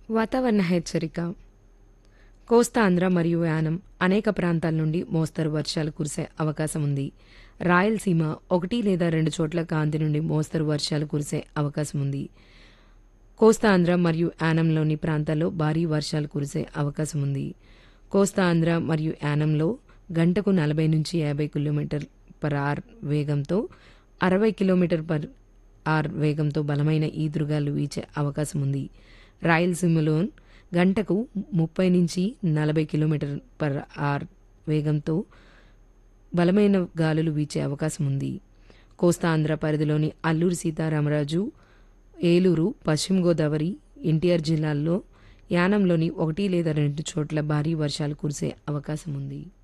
వాతావరణ హెచ్చరిక కోస్తా ఆంధ్ర మరియు యానం అనేక ప్రాంతాల నుండి మోస్తరు వర్షాలు కురిసే అవకాశం ఉంది రాయలసీమ ఒకటి లేదా రెండు చోట్ల కాంతి నుండి మోస్తరు వర్షాలు కురిసే అవకాశం ఉంది కోస్తా ఆంధ్ర మరియు యానంలోని ప్రాంతాల్లో భారీ వర్షాలు కురిసే అవకాశం ఉంది కోస్తా ఆంధ్ర మరియు యానంలో గంటకు నలభై నుంచి యాభై కిలోమీటర్ పర్ ఆర్ వేగంతో అరవై కిలోమీటర్ పర్ ఆర్ వేగంతో బలమైన ఈదురుగాలు వీచే అవకాశం ఉంది రాయలసీమలో గంటకు ముప్పై నుంచి నలభై కిలోమీటర్ పర్ ఆర్ వేగంతో బలమైన గాలులు వీచే అవకాశం ఉంది కోస్తా ఆంధ్ర పరిధిలోని అల్లూరి సీతారామరాజు ఏలూరు పశ్చిమ గోదావరి ఎన్టీఆర్ జిల్లాల్లో యానంలోని ఒకటి లేదా రెండు చోట్ల భారీ వర్షాలు కురిసే అవకాశం ఉంది